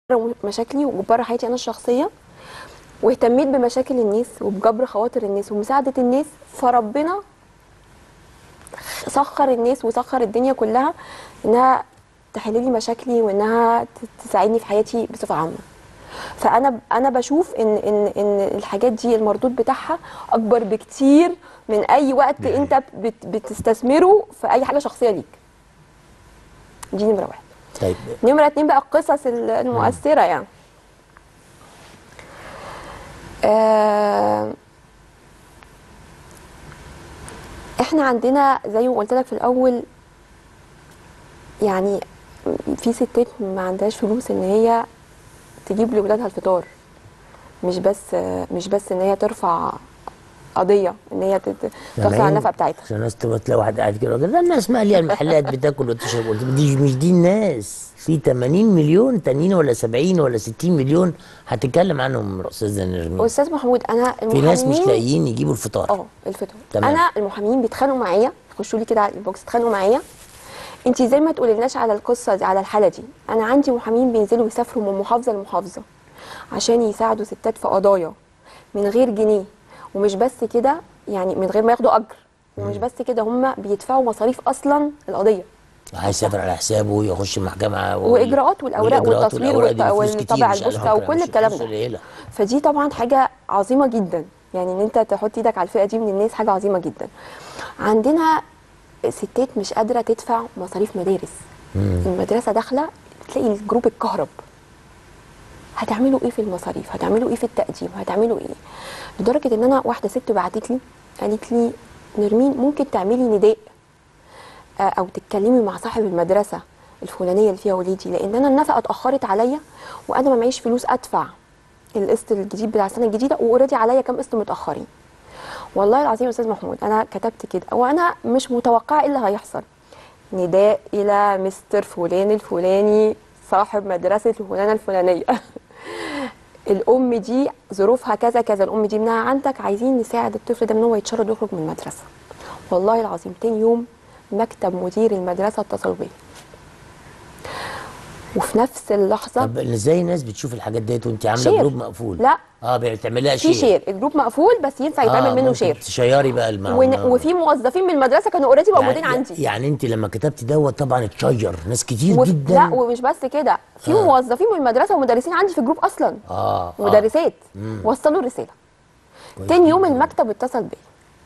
مشاكلي وبره حياتي انا الشخصيه واهتميت بمشاكل الناس وبجبر خواطر الناس ومساعده الناس فربنا سخر الناس وسخر الدنيا كلها انها تحل لي مشاكلي وانها ت- تساعدني في حياتي بصفه عامه فانا انا بشوف ان ان ان الحاجات دي المردود بتاعها اكبر بكتير من اي وقت دي انت بت بتستثمره في اي حاجه شخصيه ليك دي نمره واحد طيب نمرة اتنين بقى القصص ال- المؤثرة يعني آه احنا عندنا زي ما قلت لك في الاول يعني في ستات ما عندهاش فلوس ان هي تجيب لاولادها الفطار مش بس مش بس ان هي ترفع قضيه ان هي تت- تاخد على النفقه بتاعتها عشان الناس تبقى تلاقي واحد قاعد كده يقول لا الناس ماليه المحلات بتاكل وتشرب قلت له دي مش دي الناس في 80 مليون تانيين ولا 70 ولا 60 مليون هتتكلم عنهم استاذه نرمين استاذ محمود انا في ناس مش المحامين- لاقيين يجيبوا الفطار اه الفطور تمام. انا المحامين بيتخانقوا معايا يخشوا لي كده على البوكس يتخانقوا معايا انت زي ما تقوليلناش على القصه دي على الحاله دي انا عندي محامين بينزلوا يسافروا من محافظه لمحافظه عشان يساعدوا ستات في قضايا من غير جنيه ومش بس كده يعني من غير ما ياخدوا اجر ومش بس كده هم بيدفعوا مصاريف اصلا القضيه عايز يسافر على حسابه يخش المحكمه وال- واجراءات والاوراق والإجراءات والتصوير والأوراق دي والط- بفلوس كتير والطبع مش على البوسطه فكرة، وكل مش الكلام فلوس ده قليلة. فدي طبعا حاجه عظيمه جدا يعني ان انت تحط ايدك على الفئه دي من الناس حاجه عظيمه جدا عندنا ستات مش قادره تدفع مصاريف مدارس المدرسه داخله تلاقي الجروب الكهرب هتعملوا ايه في المصاريف هتعملوا ايه في التقديم هتعملوا ايه لدرجه ان انا واحده ست بعتت لي قالت لي نرمين ممكن تعملي نداء آه، او تتكلمي مع صاحب المدرسه الفلانيه اللي فيها وليدي لان انا النفقه اتاخرت عليا وانا ما معيش فلوس ادفع القسط الجديد بتاع السنه الجديده واوريدي عليا كام قسط متاخرين والله العظيم يا استاذ محمود انا كتبت كده وانا مش متوقعه ايه اللي هيحصل نداء الى مستر فلان الفلاني صاحب مدرسه الفلانه الفلانيه الام دي ظروفها كذا كذا الام دي منها عندك عايزين نساعد الطفل ده ان هو يتشرد ويخرج من المدرسه والله العظيم تاني يوم مكتب مدير المدرسه اتصل بيا وفي نفس اللحظه طب ازاي الناس بتشوف الحاجات ديت وانت عامله شير. جروب مقفول لا. اه بتعملها في شير شير الجروب مقفول بس ينفع يتعمل منه ممكن شير تشيري بقى ون... المعلومات وفي موظفين من المدرسه كانوا اوريدي موجودين يعني عندي يعني انت لما كتبتي دوت طبعا اتشير ناس كتير وف... جدا لا ومش بس كده في آه. موظفين من المدرسه ومدرسين عندي في الجروب اصلا اه مدرسات مم. وصلوا الرساله كويس تاني يوم جداً. المكتب اتصل بيا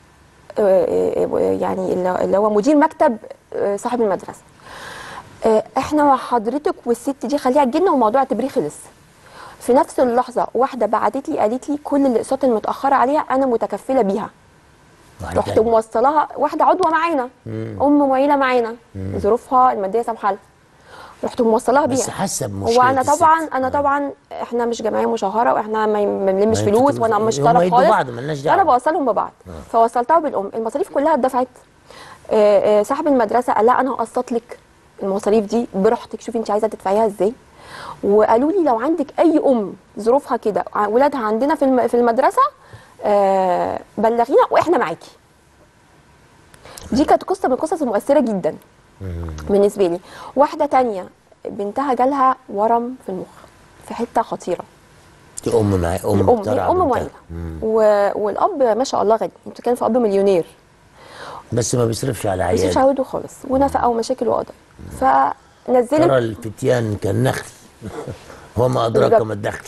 آه، آه، آه، يعني اللي اللي هو مدير مكتب آه، صاحب المدرسه آه، احنا مع حضرتك والست دي خليها تجيلنا وموضوع التبرير خلص في نفس اللحظه واحده بعتت لي قالت لي كل الاقساط المتاخره عليها انا متكفله بيها واحدة رحت تانية. موصلاها واحده عضوه معانا ام معيله معانا ظروفها الماديه سامحه لها رحت موصلاها بيها بس حاسه بمشكله هو انا الست. طبعا انا آه. طبعا احنا مش جمعيه مشهره واحنا ما ما بنلمش ما فلوس ينفع وانا فلوس. مش هم طرف يدوا خالص بعض، ملناش دعوة. انا بوصلهم ببعض فوصلتها بالام المصاريف كلها اتدفعت آه، آه، صاحب المدرسه قال لا انا هقسط لك المصاريف دي براحتك شوفي انت عايزه تدفعيها ازاي وقالوا لي لو عندك اي ام ظروفها كده ع- ولادها عندنا في الم- في المدرسه آه، بلغينا واحنا معاكي دي كانت قصه من القصص المؤثره جدا بالنسبه لي واحده تانية بنتها جالها ورم في المخ في حته خطيره دي ام معايا ام الام محترمة هي ام بتاع. معينه و... والاب ما شاء الله غني انت بتتكلم في اب مليونير بس ما بيصرفش على مش عياله عوده خالص ونفقه ومشاكل وقضايا فنزلت ترى الفتيان كالنخل وما ادراك بالظبط. ما الدخل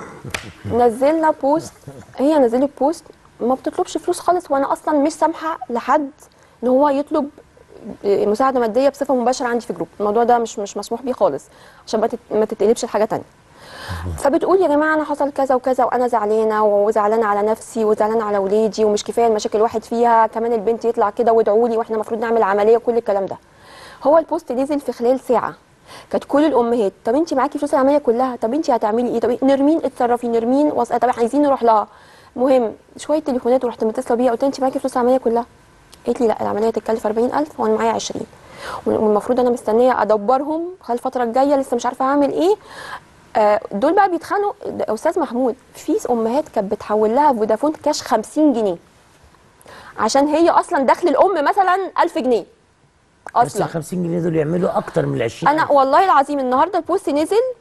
نزلنا بوست هي نزلت بوست ما بتطلبش فلوس خالص وانا اصلا مش سامحه لحد ان هو يطلب مساعده ماديه بصفه مباشره عندي في جروب الموضوع ده مش مش مسموح بيه خالص عشان ما تت- ما تتقلبش لحاجه تانية فبتقول يا جماعه انا حصل كذا وكذا وانا زعلانه وزعلانه على نفسي وزعلانه على ولادي ومش كفايه المشاكل الواحد فيها كمان البنت يطلع كده وادعوا لي واحنا المفروض نعمل عمليه وكل الكلام ده هو البوست نزل في خلال ساعه كانت كل الامهات طب انت معاكي فلوس العمليه كلها طب انت هتعملي ايه طب إيه؟ نرمين اتصرفي نرمين وص... طب عايزين نروح لها المهم شويه تليفونات ورحت متصله بيها قلت لها انت معاكي فلوس العمليه كلها قالت لي لا العمليه تتكلف 40000 وانا معايا 20 والمفروض انا مستنيه ادبرهم خلال الفتره الجايه لسه مش عارفه هعمل ايه آه، دول بقى بيتخانقوا ده استاذ محمود في امهات كانت بتحول لها فودافون كاش 50 جنيه عشان هي اصلا دخل الام مثلا 1000 جنيه بس ال اصلا 50 جنيه دول يعملوا اكتر من ال 20 انا والله العظيم النهارده البوست نزل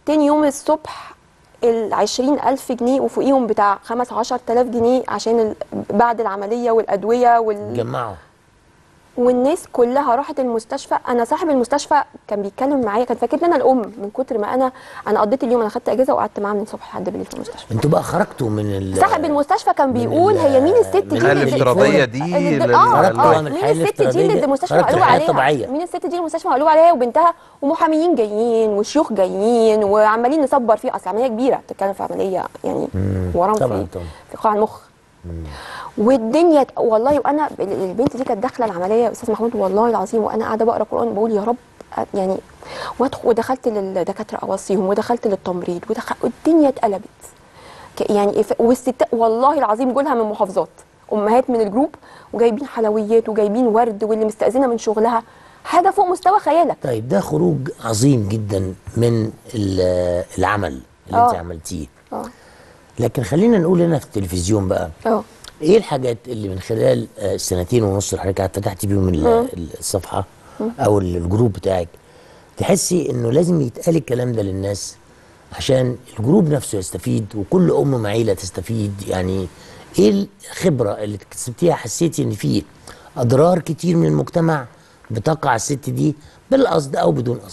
تاني يوم الصبح ال 20000 جنيه وفوقيهم بتاع 5 10000 جنيه عشان ال... بعد العمليه والادويه وال... جمعوا والناس كلها راحت المستشفى انا صاحب المستشفى كان بيتكلم معايا كان فاكرني انا الام من كتر ما انا انا قضيت اليوم انا خدت اجازه وقعدت معاه من الصبح لحد بالليل في المستشفى انتوا بقى خرجتوا من ال صاحب المستشفى كان بيقول ال- هي مين الست من دي الحالة اللي- الافتراضية دي اللي- لل- اه خرجتوا اه من مين الحالة الست دي اللي الافتراضية؟ المستشفى خرجتوا قالوا الحياة عليها الطبيعية. مين الست دي المستشفى قالوا عليها وبنتها ومحاميين جايين وشيوخ جايين وعمالين نصبر فيه اصل عمليه كبيره بتتكلم في عمليه يعني ورم طبعاً، في طبعاً. في قاع المخ والدنيا ت- والله وانا البنت دي كانت داخله العمليه يا استاذ محمود والله العظيم وانا قاعده بقرا قران بقول يا رب أ- يعني وادخل ودخلت للدكاتره اوصيهم ودخلت للتمريض ودخل الدنيا اتقلبت ك- يعني إف- والستات والله العظيم جولها من محافظات امهات من الجروب وجايبين حلويات وجايبين ورد واللي مستأذنه من شغلها حاجه فوق مستوى خيالك طيب ده خروج عظيم جدا من ال- العمل اللي انت آه. عملتيه اه لكن خلينا نقول هنا في التلفزيون بقى اه ايه الحاجات اللي من خلال آه، السنتين ونص اللي حضرتك فتحتي بيهم ال- الصفحه او ال- الجروب بتاعك تحسي انه لازم يتقال الكلام ده للناس عشان الجروب نفسه يستفيد وكل ام معيله تستفيد يعني ايه الخبره اللي اكتسبتيها حسيتي ان في اضرار كتير من المجتمع بتقع على الست دي بالقصد او بدون قصد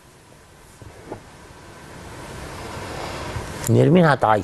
نرمين هتعيط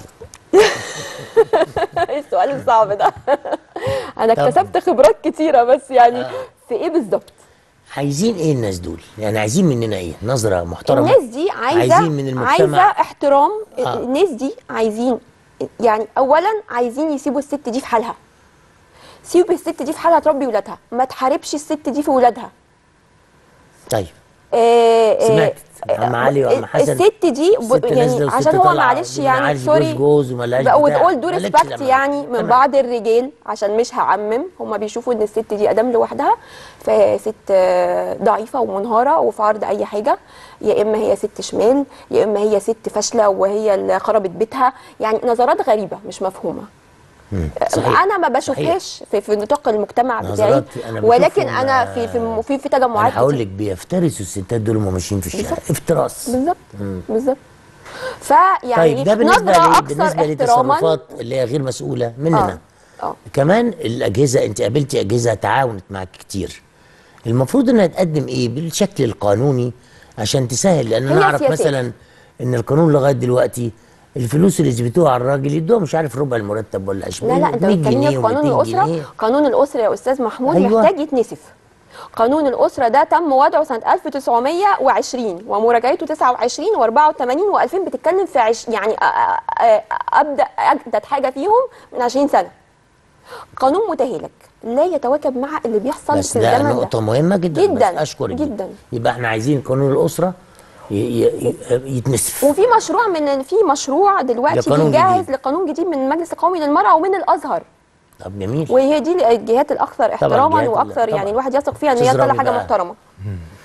ايه السؤال الصعب ده انا طب- اكتسبت خبرات كتيره بس يعني في ايه بالظبط عايزين ايه الناس دول يعني عايزين مننا ايه نظره محترمه الناس دي عايزه عايزين من المجتمع عايزه احترام آه. الناس دي عايزين يعني اولا عايزين يسيبوا الست دي في حالها سيب الست دي في حالها تربي ولادها ما تحاربش الست دي في ولادها طيب آه، آه، سمعت آه، عم علي وعم حسن الست دي ب- الست نازلة يعني والست عشان هو طالعة معلش ومن يعني عايز سوري جوز جوز وملهاش بقى بتاع. وتقول دو مالكش ريسبكت لما- يعني من تمام. بعض الرجال عشان مش هعمم هم بيشوفوا ان الست دي ادم لوحدها فهي ست آه، ضعيفه ومنهاره وفي عرض اي حاجه يا اما هي ست شمال يا اما هي ست فاشله وهي اللي خربت بيتها يعني نظرات غريبه مش مفهومه مم. صحيح. انا ما بشوفهاش في, في نطاق المجتمع بتاعي نظرات أنا ولكن بشوفهم، انا آه، في في في, في تجمعات انا هقول كتير. لك بيفترسوا الستات دول وهم ماشيين في الشارع بالظبط. افتراس بالظبط بالظبط فيعني طيب ده بالنسبه نظره لي اكثر بالنسبه احتراما لتصرفات اللي هي غير مسؤوله مننا اه اه كمان الاجهزه انت قابلتي اجهزه تعاونت معاك كتير المفروض انها تقدم ايه بالشكل القانوني عشان تسهل لان انا هي اعرف سياسات. مثلا ان القانون لغايه دلوقتي الفلوس اللي يثبتوها على الراجل يدوها مش عارف ربع المرتب ولا 20 لا لا انت 100 بتكلمني جنيه في قانون و200 الاسره جنيه. قانون الاسره يا استاذ محمود أيوة. محتاج يتنسف قانون الاسره ده تم وضعه سنه 1920 ومراجعته 29 و84 و2000 بتتكلم في عش يعني أ- أ- أ- ابدا اجدد حاجه فيهم من 20 سنه قانون متهالك لا يتواكب مع اللي بيحصل بس في ده الزمن نقطة ده مهمة جدا جداً، بس أشكرك جداً. يبقى احنا عايزين قانون الأسرة ي- ي- ي- يتنسف وفي مشروع من في مشروع دلوقتي لقانون بيجهز جديد. لقانون جديد من المجلس القومي للمراه ومن الازهر طب جميل وهي دي الجهات الاكثر احتراما الجهات ال- واكثر طبعاً. يعني الواحد يثق فيها ان هي أستاذ تطلع رامي حاجه بقى. محترمه